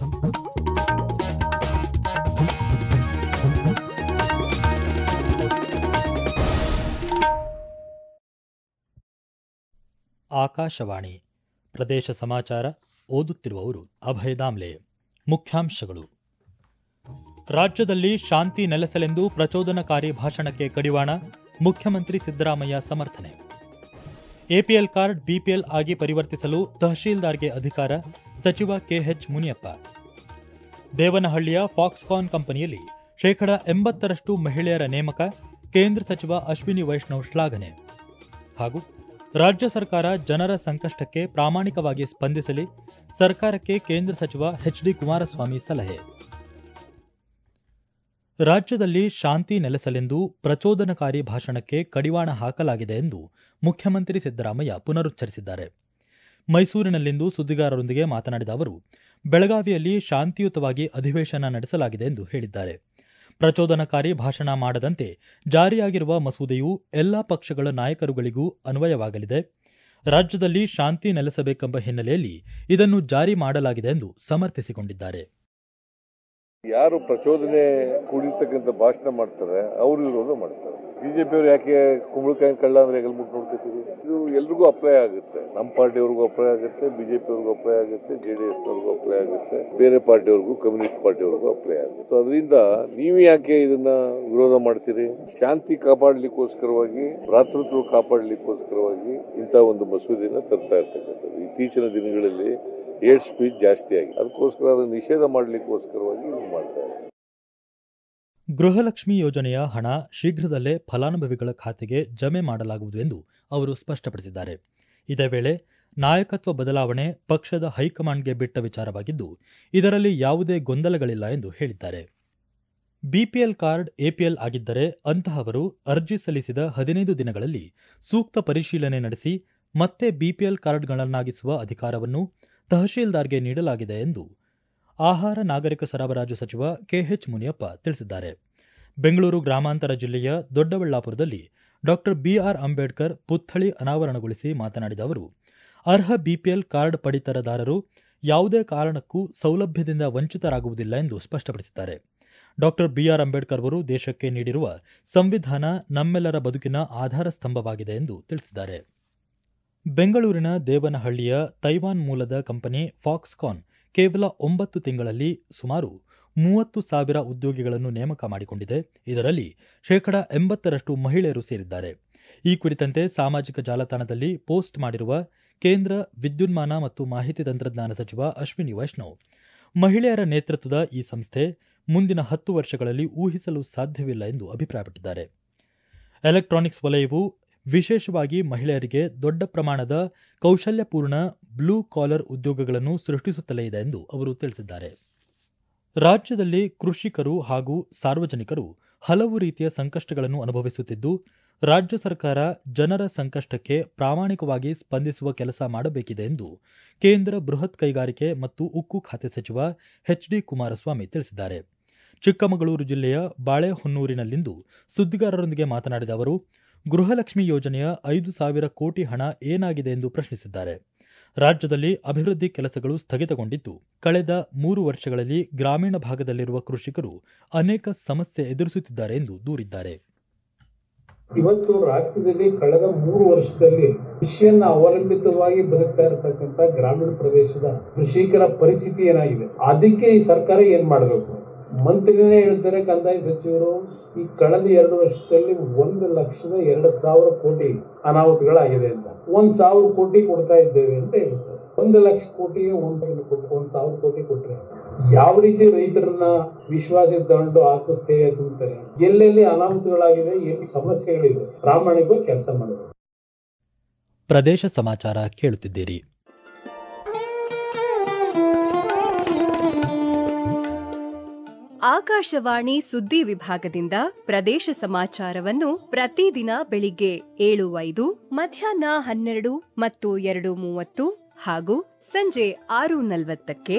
ಆಕಾಶವಾಣಿ ಪ್ರದೇಶ ಸಮಾಚಾರ ಓದುತ್ತಿರುವವರು ಅಭಯ ದಾಮ್ಲೆ ಮುಖ್ಯಾಂಶಗಳು ರಾಜ್ಯದಲ್ಲಿ ಶಾಂತಿ ನೆಲೆಸಲೆಂದು ಪ್ರಚೋದನಕಾರಿ ಭಾಷಣಕ್ಕೆ ಕಡಿವಾಣ ಮುಖ್ಯಮಂತ್ರಿ ಸಿದ್ದರಾಮಯ್ಯ ಸಮರ್ಥನೆ ಎಪಿಎಲ್ ಕಾರ್ಡ್ ಬಿಪಿಎಲ್ ಆಗಿ ಪರಿವರ್ತಿಸಲು ತಹಶೀಲ್ದಾರ್ಗೆ ಅಧಿಕಾರ ಸಚಿವ ಕೆಎಚ್ ಮುನಿಯಪ್ಪ ದೇವನಹಳ್ಳಿಯ ಫಾಕ್ಸ್ಕಾನ್ ಕಂಪನಿಯಲ್ಲಿ ಶೇಕಡ ಎಂಬತ್ತರಷ್ಟು ಮಹಿಳೆಯರ ನೇಮಕ ಕೇಂದ್ರ ಸಚಿವ ಅಶ್ವಿನಿ ವೈಷ್ಣವ್ ಶ್ಲಾಘನೆ ಹಾಗೂ ರಾಜ್ಯ ಸರ್ಕಾರ ಜನರ ಸಂಕಷ್ಟಕ್ಕೆ ಪ್ರಾಮಾಣಿಕವಾಗಿ ಸ್ಪಂದಿಸಲಿ ಸರ್ಕಾರಕ್ಕೆ ಕೇಂದ್ರ ಸಚಿವ ಎಚ್ ಡಿ ಕುಮಾರಸ್ವಾಮಿ ಸಲಹೆ ರಾಜ್ಯದಲ್ಲಿ ಶಾಂತಿ ನೆಲೆಸಲೆಂದು ಪ್ರಚೋದನಕಾರಿ ಭಾಷಣಕ್ಕೆ ಕಡಿವಾಣ ಹಾಕಲಾಗಿದೆ ಎಂದು ಮುಖ್ಯಮಂತ್ರಿ ಸಿದ್ದರಾಮಯ್ಯ ಪುನರುಚ್ಚರಿಸಿದ್ದಾರೆ ಮೈಸೂರಿನಲ್ಲಿಂದು ಸುದ್ದಿಗಾರರೊಂದಿಗೆ ಮಾತನಾಡಿದ ಅವರು ಬೆಳಗಾವಿಯಲ್ಲಿ ಶಾಂತಿಯುತವಾಗಿ ಅಧಿವೇಶನ ನಡೆಸಲಾಗಿದೆ ಎಂದು ಹೇಳಿದ್ದಾರೆ ಪ್ರಚೋದನಕಾರಿ ಭಾಷಣ ಮಾಡದಂತೆ ಜಾರಿಯಾಗಿರುವ ಮಸೂದೆಯು ಎಲ್ಲಾ ಪಕ್ಷಗಳ ನಾಯಕರುಗಳಿಗೂ ಅನ್ವಯವಾಗಲಿದೆ ರಾಜ್ಯದಲ್ಲಿ ಶಾಂತಿ ನೆಲೆಸಬೇಕೆಂಬ ಹಿನ್ನೆಲೆಯಲ್ಲಿ ಇದನ್ನು ಜಾರಿ ಮಾಡಲಾಗಿದೆ ಎಂದು ಸಮರ್ಥಿಸಿಕೊಂಡಿದ್ದಾರೆ ಯಾರು ಪ್ರಚೋದನೆ ಕೂಡಿರ್ತಕ್ಕಂಥ ಭಾಷಣ ಮಾಡ್ತಾರೆ ಅವರು ವಿರೋಧ ಮಾಡ್ತಾರೆ ಬಿಜೆಪಿಯವರು ಯಾಕೆ ಕುಂಬಳಕಾಯಿ ಕಳ್ಳ ಅಂದ್ರೆ ಹೆಗಲ್ ಮುಟ್ಟು ನೋಡ್ಕೊತೀವಿ ಇದು ಎಲ್ರಿಗೂ ಅಪ್ಲೈ ಆಗುತ್ತೆ ನಮ್ಮ ಪಾರ್ಟಿಯವ್ರಿಗೂ ಅಪ್ಲೈ ಆಗುತ್ತೆ ಬಿಜೆಪಿಯವ್ರಿಗೂ ಅಪ್ಲೈ ಆಗುತ್ತೆ ಜೆ ಡಿ ಎಸ್ನವ್ರಿಗೂ ಅಪ್ಲೈ ಆಗುತ್ತೆ ಬೇರೆ ಪಾರ್ಟಿಯವ್ರಿಗೂ ಕಮ್ಯುನಿಸ್ಟ್ ಪಾರ್ಟಿಯವ್ರಿಗೂ ಅಪ್ಲೈ ಆಗುತ್ತೆ ಸೊ ಅದರಿಂದ ನೀವು ಯಾಕೆ ಇದನ್ನ ವಿರೋಧ ಮಾಡ್ತೀರಿ ಶಾಂತಿ ಕಾಪಾಡಲಿಕ್ಕೋಸ್ಕರವಾಗಿ ಭ್ರಾತೃತ್ವ ಕಾಪಾಡಲಿಕ್ಕೋಸ್ಕರವಾಗಿ ಇಂಥ ಒಂದು ಮಸೂದೆನ ತರ್ತಾ ಇರ್ತಕ್ಕಂಥದ್ದು ಇತ್ತೀಚಿನ ದಿನಗಳಲ್ಲಿ ಏಡ್ ಸ್ಪೀಚ್ ಜಾಸ್ತಿ ಆಗಿದೆ ಅದಕ್ಕೋಸ್ಕರ ಅದನ್ನು ನಿಷೇಧ ಮಾಡಲಿಕ್ಕೋಸ್ಕರವಾಗಿ ಇದು ಮಾಡ್ತಾರೆ ಗೃಹಲಕ್ಷ್ಮಿ ಯೋಜನೆಯ ಹಣ ಶೀಘ್ರದಲ್ಲೇ ಫಲಾನುಭವಿಗಳ ಖಾತೆಗೆ ಜಮೆ ಮಾಡಲಾಗುವುದು ಎಂದು ಅವರು ಸ್ಪಷ್ಟಪಡಿಸಿದ್ದಾರೆ ಇದೇ ವೇಳೆ ನಾಯಕತ್ವ ಬದಲಾವಣೆ ಪಕ್ಷದ ಹೈಕಮಾಂಡ್ಗೆ ಬಿಟ್ಟ ವಿಚಾರವಾಗಿದ್ದು ಇದರಲ್ಲಿ ಯಾವುದೇ ಗೊಂದಲಗಳಿಲ್ಲ ಎಂದು ಹೇಳಿದ್ದಾರೆ ಬಿಪಿಎಲ್ ಕಾರ್ಡ್ ಎಪಿಎಲ್ ಆಗಿದ್ದರೆ ಅಂತಹವರು ಅರ್ಜಿ ಸಲ್ಲಿಸಿದ ಹದಿನೈದು ದಿನಗಳಲ್ಲಿ ಸೂಕ್ತ ಪರಿಶೀಲನೆ ನಡೆಸಿ ಮತ್ತೆ ಬಿಪಿಎಲ್ ಕಾರ್ಡ್ಗಳನ್ನಾಗಿಸುವ ಅಧಿಕಾರವನ್ನು ತಹಶೀಲ್ದಾರ್ಗೆ ನೀಡಲಾಗಿದೆ ಎಂದು ಆಹಾರ ನಾಗರಿಕ ಸರಬರಾಜು ಸಚಿವ ಕೆಎಚ್ ಮುನಿಯಪ್ಪ ತಿಳಿಸಿದ್ದಾರೆ ಬೆಂಗಳೂರು ಗ್ರಾಮಾಂತರ ಜಿಲ್ಲೆಯ ದೊಡ್ಡಬಳ್ಳಾಪುರದಲ್ಲಿ ಡಾಕ್ಟರ್ ಬಿಆರ್ ಅಂಬೇಡ್ಕರ್ ಪುತ್ಥಳಿ ಅನಾವರಣಗೊಳಿಸಿ ಮಾತನಾಡಿದ ಅವರು ಅರ್ಹ ಬಿಪಿಎಲ್ ಕಾರ್ಡ್ ಪಡಿತರದಾರರು ಯಾವುದೇ ಕಾರಣಕ್ಕೂ ಸೌಲಭ್ಯದಿಂದ ವಂಚಿತರಾಗುವುದಿಲ್ಲ ಎಂದು ಸ್ಪಷ್ಟಪಡಿಸಿದ್ದಾರೆ ಡಾಕ್ಟರ್ ಬಿಆರ್ ಅಂಬೇಡ್ಕರ್ ಅವರು ದೇಶಕ್ಕೆ ನೀಡಿರುವ ಸಂವಿಧಾನ ನಮ್ಮೆಲ್ಲರ ಬದುಕಿನ ಆಧಾರ ಸ್ತಂಭವಾಗಿದೆ ಎಂದು ತಿಳಿಸಿದ್ದಾರೆ ಬೆಂಗಳೂರಿನ ದೇವನಹಳ್ಳಿಯ ತೈವಾನ್ ಮೂಲದ ಕಂಪನಿ ಫಾಕ್ಸ್ಕಾನ್ ಕೇವಲ ಒಂಬತ್ತು ತಿಂಗಳಲ್ಲಿ ಸುಮಾರು ಮೂವತ್ತು ಸಾವಿರ ಉದ್ಯೋಗಿಗಳನ್ನು ನೇಮಕ ಮಾಡಿಕೊಂಡಿದೆ ಇದರಲ್ಲಿ ಶೇಕಡ ಎಂಬತ್ತರಷ್ಟು ಮಹಿಳೆಯರು ಸೇರಿದ್ದಾರೆ ಈ ಕುರಿತಂತೆ ಸಾಮಾಜಿಕ ಜಾಲತಾಣದಲ್ಲಿ ಪೋಸ್ಟ್ ಮಾಡಿರುವ ಕೇಂದ್ರ ವಿದ್ಯುನ್ಮಾನ ಮತ್ತು ಮಾಹಿತಿ ತಂತ್ರಜ್ಞಾನ ಸಚಿವ ಅಶ್ವಿನಿ ವೈಷ್ಣವ್ ಮಹಿಳೆಯರ ನೇತೃತ್ವದ ಈ ಸಂಸ್ಥೆ ಮುಂದಿನ ಹತ್ತು ವರ್ಷಗಳಲ್ಲಿ ಊಹಿಸಲು ಸಾಧ್ಯವಿಲ್ಲ ಎಂದು ಅಭಿಪ್ರಾಯಪಟ್ಟಿದ್ದಾರೆ ಎಲೆಕ್ಟ್ರಾನಿಕ್ಸ್ ವಲಯವು ವಿಶೇಷವಾಗಿ ಮಹಿಳೆಯರಿಗೆ ದೊಡ್ಡ ಪ್ರಮಾಣದ ಕೌಶಲ್ಯಪೂರ್ಣ ಬ್ಲೂ ಕಾಲರ್ ಉದ್ಯೋಗಗಳನ್ನು ಸೃಷ್ಟಿಸುತ್ತಲೇ ಇದೆ ಎಂದು ಅವರು ತಿಳಿಸಿದ್ದಾರೆ ರಾಜ್ಯದಲ್ಲಿ ಕೃಷಿಕರು ಹಾಗೂ ಸಾರ್ವಜನಿಕರು ಹಲವು ರೀತಿಯ ಸಂಕಷ್ಟಗಳನ್ನು ಅನುಭವಿಸುತ್ತಿದ್ದು ರಾಜ್ಯ ಸರ್ಕಾರ ಜನರ ಸಂಕಷ್ಟಕ್ಕೆ ಪ್ರಾಮಾಣಿಕವಾಗಿ ಸ್ಪಂದಿಸುವ ಕೆಲಸ ಮಾಡಬೇಕಿದೆ ಎಂದು ಕೇಂದ್ರ ಬೃಹತ್ ಕೈಗಾರಿಕೆ ಮತ್ತು ಉಕ್ಕು ಖಾತೆ ಸಚಿವ ಎಚ್ ಡಿ ಕುಮಾರಸ್ವಾಮಿ ತಿಳಿಸಿದ್ದಾರೆ ಚಿಕ್ಕಮಗಳೂರು ಜಿಲ್ಲೆಯ ಬಾಳೆಹೊನ್ನೂರಿನಲ್ಲಿಂದು ಸುದ್ದಿಗಾರರೊಂದಿಗೆ ಮಾತನಾಡಿದ ಅವರು ಗೃಹಲಕ್ಷ್ಮಿ ಯೋಜನೆಯ ಐದು ಸಾವಿರ ಕೋಟಿ ಹಣ ಏನಾಗಿದೆ ಎಂದು ಪ್ರಶ್ನಿಸಿದ್ದಾರೆ ರಾಜ್ಯದಲ್ಲಿ ಅಭಿವೃದ್ಧಿ ಕೆಲಸಗಳು ಸ್ಥಗಿತಗೊಂಡಿದ್ದು ಕಳೆದ ಮೂರು ವರ್ಷಗಳಲ್ಲಿ ಗ್ರಾಮೀಣ ಭಾಗದಲ್ಲಿರುವ ಕೃಷಿಕರು ಅನೇಕ ಸಮಸ್ಯೆ ಎದುರಿಸುತ್ತಿದ್ದಾರೆ ಎಂದು ದೂರಿದ್ದಾರೆ ಇವತ್ತು ರಾಜ್ಯದಲ್ಲಿ ಕಳೆದ ಮೂರು ವರ್ಷದಲ್ಲಿ ಕೃಷಿಯನ್ನ ಅವಲಂಬಿತವಾಗಿ ಬದುಕ್ತಾ ಇರತಕ್ಕಂತ ಗ್ರಾಮೀಣ ಪ್ರದೇಶದ ಕೃಷಿಕರ ಪರಿಸ್ಥಿತಿ ಏನಾಗಿದೆ ಅದಕ್ಕೆ ಈ ಸರ್ಕಾರ ಏನ್ ಮಾಡಬೇಕು ಮಂತ್ರಿನೇ ಹೇಳ್ತಾರೆ ಕಂದಾಯ ಸಚಿವರು ಈ ಕಳೆದ ಎರಡು ವರ್ಷದಲ್ಲಿ ಒಂದು ಲಕ್ಷದ ಎರಡು ಸಾವಿರ ಕೋಟಿ ಅನಾಹುತಗಳಾಗಿದೆ ಅಂತ ಒಂದ್ ಸಾವಿರ ಕೋಟಿ ಕೊಡ್ತಾ ಇದ್ದೇವೆ ಅಂತ ಹೇಳ್ತಾರೆ ಒಂದು ಲಕ್ಷ ಕೋಟಿಗೆ ಒಂದು ಒಂದ್ ಸಾವಿರ ಕೋಟಿ ಕೊಟ್ರೆ ಯಾವ ರೀತಿ ರೈತರನ್ನ ವಿಶ್ವಾಸ ತಗೊಂಡು ಆತ್ಮಸ್ಥೈರ್ಯ ತುಂಬುತ್ತಾರೆ ಎಲ್ಲೆಲ್ಲಿ ಅನಾಹುತಗಳಾಗಿದೆ ಎಲ್ಲಿ ಸಮಸ್ಯೆಗಳಿದೆ ಪ್ರಾಮಾಣಿಕವಾಗಿ ಕೆಲಸ ಮಾಡಬೇಕು ಪ್ರದೇಶ ಸಮಾಚಾರ ಕೇಳುತ್ತಿದ್ದೀರಿ ಆಕಾಶವಾಣಿ ಸುದ್ದಿ ವಿಭಾಗದಿಂದ ಪ್ರದೇಶ ಸಮಾಚಾರವನ್ನು ಪ್ರತಿದಿನ ಬೆಳಿಗ್ಗೆ ಏಳು ಐದು ಮಧ್ಯಾಹ್ನ ಹನ್ನೆರಡು ಮತ್ತು ಎರಡು ಮೂವತ್ತು ಹಾಗೂ ಸಂಜೆ ಆರು ನಲವತ್ತಕ್ಕೆ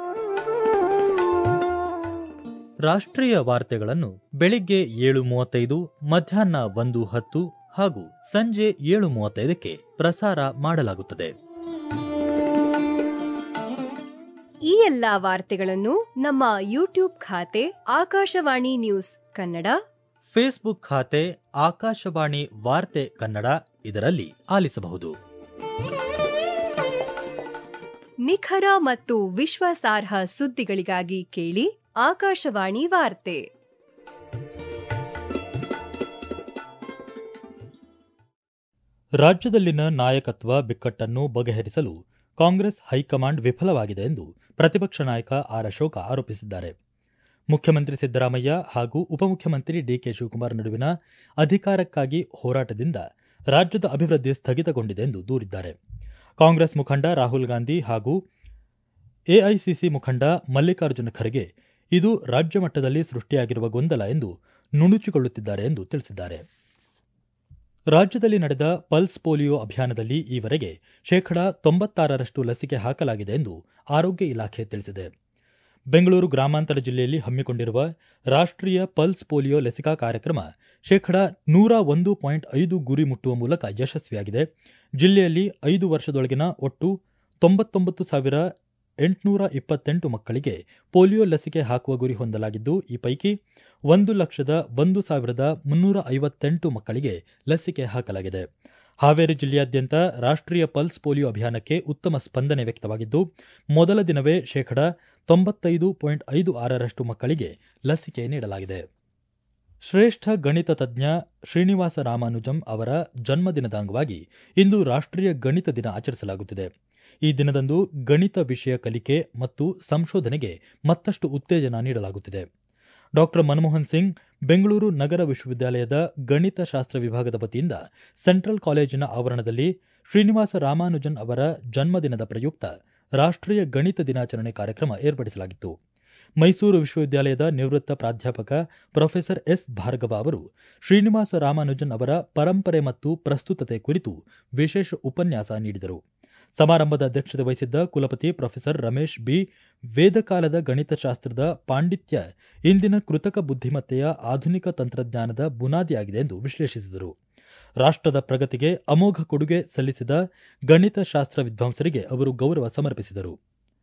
ರಾಷ್ಟ್ರೀಯ ವಾರ್ತೆಗಳನ್ನು ಬೆಳಿಗ್ಗೆ ಏಳು ಮೂವತ್ತೈದು ಮಧ್ಯಾಹ್ನ ಒಂದು ಹತ್ತು ಹಾಗೂ ಸಂಜೆ ಏಳು ಮೂವತ್ತೈದಕ್ಕೆ ಪ್ರಸಾರ ಮಾಡಲಾಗುತ್ತದೆ ಈ ಎಲ್ಲಾ ವಾರ್ತೆಗಳನ್ನು ನಮ್ಮ ಯೂಟ್ಯೂಬ್ ಖಾತೆ ಆಕಾಶವಾಣಿ ನ್ಯೂಸ್ ಕನ್ನಡ ಫೇಸ್ಬುಕ್ ಖಾತೆ ಆಕಾಶವಾಣಿ ವಾರ್ತೆ ಕನ್ನಡ ಇದರಲ್ಲಿ ಆಲಿಸಬಹುದು ನಿಖರ ಮತ್ತು ವಿಶ್ವಾಸಾರ್ಹ ಸುದ್ದಿಗಳಿಗಾಗಿ ಕೇಳಿ ಆಕಾಶವಾಣಿ ವಾರ್ತೆ ರಾಜ್ಯದಲ್ಲಿನ ನಾಯಕತ್ವ ಬಿಕ್ಕಟ್ಟನ್ನು ಬಗೆಹರಿಸಲು ಕಾಂಗ್ರೆಸ್ ಹೈಕಮಾಂಡ್ ವಿಫಲವಾಗಿದೆ ಎಂದು ಪ್ರತಿಪಕ್ಷ ನಾಯಕ ಆರ್ ಅಶೋಕ ಆರೋಪಿಸಿದ್ದಾರೆ ಮುಖ್ಯಮಂತ್ರಿ ಸಿದ್ದರಾಮಯ್ಯ ಹಾಗೂ ಉಪಮುಖ್ಯಮಂತ್ರಿ ಡಿಕೆ ಶಿವಕುಮಾರ್ ನಡುವಿನ ಅಧಿಕಾರಕ್ಕಾಗಿ ಹೋರಾಟದಿಂದ ರಾಜ್ಯದ ಅಭಿವೃದ್ಧಿ ಸ್ಥಗಿತಗೊಂಡಿದೆ ಎಂದು ದೂರಿದ್ದಾರೆ ಕಾಂಗ್ರೆಸ್ ಮುಖಂಡ ರಾಹುಲ್ ಗಾಂಧಿ ಹಾಗೂ ಎಐಸಿಸಿ ಮುಖಂಡ ಮಲ್ಲಿಕಾರ್ಜುನ ಖರ್ಗೆ ಇದು ರಾಜ್ಯ ಮಟ್ಟದಲ್ಲಿ ಸೃಷ್ಟಿಯಾಗಿರುವ ಗೊಂದಲ ಎಂದು ನುಣುಚಿಕೊಳ್ಳುತ್ತಿದ್ದಾರೆ ಎಂದು ತಿಳಿಸಿದ್ದಾರೆ ರಾಜ್ಯದಲ್ಲಿ ನಡೆದ ಪಲ್ಸ್ ಪೋಲಿಯೋ ಅಭಿಯಾನದಲ್ಲಿ ಈವರೆಗೆ ಶೇಕಡಾ ತೊಂಬತ್ತಾರರಷ್ಟು ಲಸಿಕೆ ಹಾಕಲಾಗಿದೆ ಎಂದು ಆರೋಗ್ಯ ಇಲಾಖೆ ತಿಳಿಸಿದೆ ಬೆಂಗಳೂರು ಗ್ರಾಮಾಂತರ ಜಿಲ್ಲೆಯಲ್ಲಿ ಹಮ್ಮಿಕೊಂಡಿರುವ ರಾಷ್ಟ್ರೀಯ ಪಲ್ಸ್ ಪೋಲಿಯೋ ಲಸಿಕಾ ಕಾರ್ಯಕ್ರಮ ಶೇಕಡಾ ನೂರ ಒಂದು ಪಾಯಿಂಟ್ ಐದು ಗುರಿ ಮುಟ್ಟುವ ಮೂಲಕ ಯಶಸ್ವಿಯಾಗಿದೆ ಜಿಲ್ಲೆಯಲ್ಲಿ ಐದು ವರ್ಷದೊಳಗಿನ ಒಟ್ಟು ತೊಂಬತ್ತೊಂಬತ್ತು ಸಾವಿರ ಎಂಟುನೂರ ಇಪ್ಪತ್ತೆಂಟು ಮಕ್ಕಳಿಗೆ ಪೋಲಿಯೋ ಲಸಿಕೆ ಹಾಕುವ ಗುರಿ ಹೊಂದಲಾಗಿದ್ದು ಈ ಪೈಕಿ ಒಂದು ಲಕ್ಷದ ಒಂದು ಸಾವಿರದ ಮುನ್ನೂರ ಐವತ್ತೆಂಟು ಮಕ್ಕಳಿಗೆ ಲಸಿಕೆ ಹಾಕಲಾಗಿದೆ ಹಾವೇರಿ ಜಿಲ್ಲೆಯಾದ್ಯಂತ ರಾಷ್ಟ್ರೀಯ ಪಲ್ಸ್ ಪೋಲಿಯೋ ಅಭಿಯಾನಕ್ಕೆ ಉತ್ತಮ ಸ್ಪಂದನೆ ವ್ಯಕ್ತವಾಗಿದ್ದು ಮೊದಲ ದಿನವೇ ಶೇಕಡಾ ತೊಂಬತ್ತೈದು ಪಾಯಿಂಟ್ ಐದು ಆರರಷ್ಟು ಮಕ್ಕಳಿಗೆ ಲಸಿಕೆ ನೀಡಲಾಗಿದೆ ಶ್ರೇಷ್ಠ ಗಣಿತ ತಜ್ಞ ಶ್ರೀನಿವಾಸ ರಾಮಾನುಜಂ ಅವರ ಜನ್ಮದಿನದ ಅಂಗವಾಗಿ ಇಂದು ರಾಷ್ಟ್ರೀಯ ಗಣಿತ ದಿನ ಆಚರಿಸಲಾಗುತ್ತಿದೆ ಈ ದಿನದಂದು ಗಣಿತ ವಿಷಯ ಕಲಿಕೆ ಮತ್ತು ಸಂಶೋಧನೆಗೆ ಮತ್ತಷ್ಟು ಉತ್ತೇಜನ ನೀಡಲಾಗುತ್ತಿದೆ ಡಾಕ್ಟರ್ ಮನಮೋಹನ್ ಸಿಂಗ್ ಬೆಂಗಳೂರು ನಗರ ವಿಶ್ವವಿದ್ಯಾಲಯದ ಗಣಿತ ಶಾಸ್ತ್ರ ವಿಭಾಗದ ವತಿಯಿಂದ ಸೆಂಟ್ರಲ್ ಕಾಲೇಜಿನ ಆವರಣದಲ್ಲಿ ಶ್ರೀನಿವಾಸ ರಾಮಾನುಜನ್ ಅವರ ಜನ್ಮದಿನದ ಪ್ರಯುಕ್ತ ರಾಷ್ಟ್ರೀಯ ಗಣಿತ ದಿನಾಚರಣೆ ಕಾರ್ಯಕ್ರಮ ಏರ್ಪಡಿಸಲಾಗಿತ್ತು ಮೈಸೂರು ವಿಶ್ವವಿದ್ಯಾಲಯದ ನಿವೃತ್ತ ಪ್ರಾಧ್ಯಾಪಕ ಪ್ರೊಫೆಸರ್ ಎಸ್ ಭಾರ್ಗವ ಅವರು ಶ್ರೀನಿವಾಸ ರಾಮಾನುಜನ್ ಅವರ ಪರಂಪರೆ ಮತ್ತು ಪ್ರಸ್ತುತತೆ ಕುರಿತು ವಿಶೇಷ ಉಪನ್ಯಾಸ ನೀಡಿದರು ಸಮಾರಂಭದ ಅಧ್ಯಕ್ಷತೆ ವಹಿಸಿದ್ದ ಕುಲಪತಿ ಪ್ರೊಫೆಸರ್ ರಮೇಶ್ ಬಿ ವೇದಕಾಲದ ಗಣಿತಶಾಸ್ತ್ರದ ಪಾಂಡಿತ್ಯ ಇಂದಿನ ಕೃತಕ ಬುದ್ಧಿಮತ್ತೆಯ ಆಧುನಿಕ ತಂತ್ರಜ್ಞಾನದ ಬುನಾದಿಯಾಗಿದೆ ಎಂದು ವಿಶ್ಲೇಷಿಸಿದರು ರಾಷ್ಟ್ರದ ಪ್ರಗತಿಗೆ ಅಮೋಘ ಕೊಡುಗೆ ಸಲ್ಲಿಸಿದ ಗಣಿತಶಾಸ್ತ್ರ ವಿದ್ವಾಂಸರಿಗೆ ಅವರು ಗೌರವ ಸಮರ್ಪಿಸಿದರು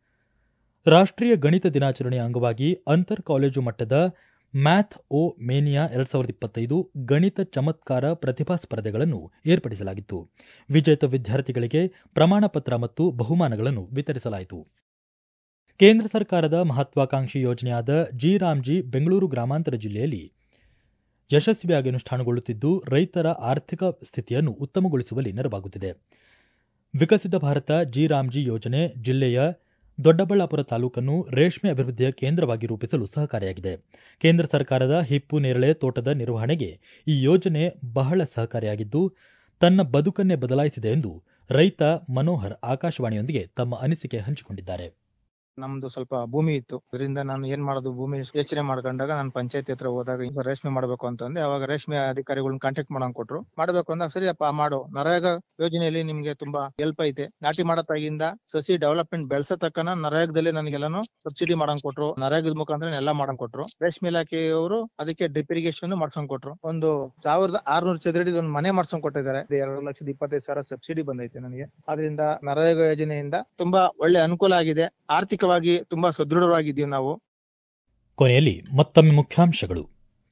ರಾಷ್ಟ್ರೀಯ ಗಣಿತ ದಿನಾಚರಣೆಯ ಅಂಗವಾಗಿ ಅಂತರ್ ಕಾಲೇಜು ಮಟ್ಟದ ಮ್ಯಾಥ್ ಓ ಮೇನಿಯಾ ಎರಡ್ ಸಾವಿರದ ಇಪ್ಪತ್ತೈದು ಗಣಿತ ಚಮತ್ಕಾರ ಪ್ರತಿಭಾ ಸ್ಪರ್ಧೆಗಳನ್ನು ಏರ್ಪಡಿಸಲಾಗಿತ್ತು ವಿಜೇತ ವಿದ್ಯಾರ್ಥಿಗಳಿಗೆ ಪ್ರಮಾಣ ಪತ್ರ ಮತ್ತು ಬಹುಮಾನಗಳನ್ನು ವಿತರಿಸಲಾಯಿತು ಕೇಂದ್ರ ಸರ್ಕಾರದ ಮಹತ್ವಾಕಾಂಕ್ಷಿ ಯೋಜನೆಯಾದ ಜಿ ರಾಮ್ಜಿ ಬೆಂಗಳೂರು ಗ್ರಾಮಾಂತರ ಜಿಲ್ಲೆಯಲ್ಲಿ ಯಶಸ್ವಿಯಾಗಿ ಅನುಷ್ಠಾನಗೊಳ್ಳುತ್ತಿದ್ದು ರೈತರ ಆರ್ಥಿಕ ಸ್ಥಿತಿಯನ್ನು ಉತ್ತಮಗೊಳಿಸುವಲ್ಲಿ ನೆರವಾಗುತ್ತಿದೆ ವಿಕಸಿತ ಭಾರತ ಜಿ ರಾಮ್ಜಿ ಯೋಜನೆ ಜಿಲ್ಲೆಯ ದೊಡ್ಡಬಳ್ಳಾಪುರ ತಾಲೂಕನ್ನು ರೇಷ್ಮೆ ಅಭಿವೃದ್ಧಿಯ ಕೇಂದ್ರವಾಗಿ ರೂಪಿಸಲು ಸಹಕಾರಿಯಾಗಿದೆ ಕೇಂದ್ರ ಸರ್ಕಾರದ ಹಿಪ್ಪು ನೇರಳೆ ತೋಟದ ನಿರ್ವಹಣೆಗೆ ಈ ಯೋಜನೆ ಬಹಳ ಸಹಕಾರಿಯಾಗಿದ್ದು ತನ್ನ ಬದುಕನ್ನೇ ಬದಲಾಯಿಸಿದೆ ಎಂದು ರೈತ ಮನೋಹರ್ ಆಕಾಶವಾಣಿಯೊಂದಿಗೆ ತಮ್ಮ ಅನಿಸಿಕೆ ಹಂಚಿಕೊಂಡಿದ್ದಾರೆ ನಮ್ದು ಸ್ವಲ್ಪ ಭೂಮಿ ಇತ್ತು ಅದರಿಂದ ನಾನು ಏನ್ ಮಾಡೋದು ಭೂಮಿ ಯೋಚನೆ ಮಾಡ್ಕೊಂಡಾಗ ನಾನು ಪಂಚಾಯತಿ ಹತ್ರ ಹೋದಾಗ ಈಗ ರೇಷ್ಮೆ ಮಾಡ್ಬೇಕು ಅಂತಂದೆ ಅವಾಗ ರೇಷ್ಮೆ ಅಧಿಕಾರಿಗಳನ್ನ ಕಾಂಟ್ಯಾಕ್ಟ್ ಮಾಡಂಗ್ ಕೊಟ್ರು ಮಾಡ್ಬೇಕು ಅಂದಾಗ ಸರಿಯಪ್ಪ ಮಾಡು ನರೇಗಾ ಯೋಜನೆಯಲ್ಲಿ ನಿಮ್ಗೆ ತುಂಬಾ ಹೆಲ್ಪ್ ಐತೆ ನಾಟಿ ಮಾಡತ್ತಾಗಿಂದ ಸಸಿ ಡೆವಲಪ್ಮೆಂಟ್ ಬೆಳೆಸತಕ್ಕನ ನರೇಗಾದಲ್ಲಿ ನನಗೆಲ್ಲಾನು ಸಬ್ಸಿಡಿ ಮಾಡಂಗ್ ಕೊಟ್ರು ನರೇಗದ ಮುಖಾಂತರ ಎಲ್ಲ ಮಾಡಂಗ್ ಕೊಟ್ರು ರೇಷ್ಮೆ ಇಲಾಖೆಯವರು ಅದಕ್ಕೆ ಡ್ರಿಪ್ ಇರಿಗೇಷನ್ ಮಾಡ್ಸ್ಕೊಂಡ್ ಕೊಟ್ರು ಒಂದು ಸಾವಿರದ ಆರ್ನೂರು ಚದರಡಿ ಒಂದು ಮನೆ ಮಾಡ್ಸ್ಕೊಂಡ್ ಕೊಟ್ಟಿದ್ದಾರೆ ಎರಡು ಲಕ್ಷದ ಇಪ್ಪತ್ತೈದು ಸಾವಿರ ಸಬ್ಸಿಡಿ ಬಂದೈತೆ ನನಗೆ ಅದರಿಂದ ನರೇಗಾ ಯೋಜನೆಯಿಂದ ತುಂಬಾ ಒಳ್ಳೆ ಅನುಕೂಲ ಆಗಿದೆ ಆರ್ಥಿಕವಾಗಿ ತುಂಬಾ ಸದೃಢವಾಗಿದ್ದೀವಿ ನಾವು ಕೊನೆಯಲ್ಲಿ ಮತ್ತೊಮ್ಮೆ ಮುಖ್ಯಾಂಶಗಳು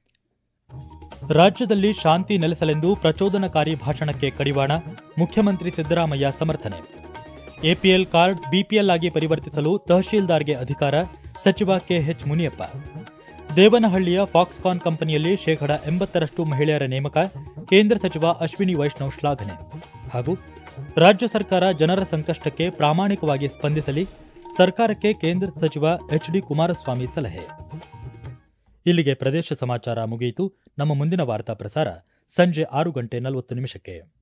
ರಾಜ್ಯದಲ್ಲಿ ಶಾಂತಿ ನೆಲೆಸಲೆಂದು ಪ್ರಚೋದನಕಾರಿ ಭಾಷಣಕ್ಕೆ ಕಡಿವಾಣ ಮುಖ್ಯಮಂತ್ರಿ ಸಿದ್ದರಾಮಯ್ಯ ಸಮರ್ಥನೆ ಎಪಿಎಲ್ ಕಾರ್ಡ್ ಬಿಪಿಎಲ್ ಆಗಿ ಪರಿವರ್ತಿಸಲು ತಹಶೀಲ್ದಾರ್ಗೆ ಅಧಿಕಾರ ಸಚಿವ ಕೆಎಚ್ ಮುನಿಯಪ್ಪ ದೇವನಹಳ್ಳಿಯ ಫಾಕ್ಸ್ಕಾನ್ ಕಂಪನಿಯಲ್ಲಿ ಶೇಕಡ ಎಂಬತ್ತರಷ್ಟು ಮಹಿಳೆಯರ ನೇಮಕ ಕೇಂದ್ರ ಸಚಿವ ಅಶ್ವಿನಿ ವೈಷ್ಣವ್ ಶ್ಲಾಘನೆ ಹಾಗೂ ರಾಜ್ಯ ಸರ್ಕಾರ ಜನರ ಸಂಕಷ್ಟಕ್ಕೆ ಪ್ರಾಮಾಣಿಕವಾಗಿ ಸ್ಪಂದಿಸಲಿ ಸರ್ಕಾರಕ್ಕೆ ಕೇಂದ್ರ ಸಚಿವ ಎಚ್ ಡಿ ಕುಮಾರಸ್ವಾಮಿ ಸಲಹೆ ಇಲ್ಲಿಗೆ ಪ್ರದೇಶ ಸಮಾಚಾರ ಮುಗಿಯಿತು ನಮ್ಮ ಮುಂದಿನ ವಾರ್ತಾ ಪ್ರಸಾರ ಸಂಜೆ ಆರು ಗಂಟೆ ನಲವತ್ತು ನಿಮಿಷಕ್ಕೆ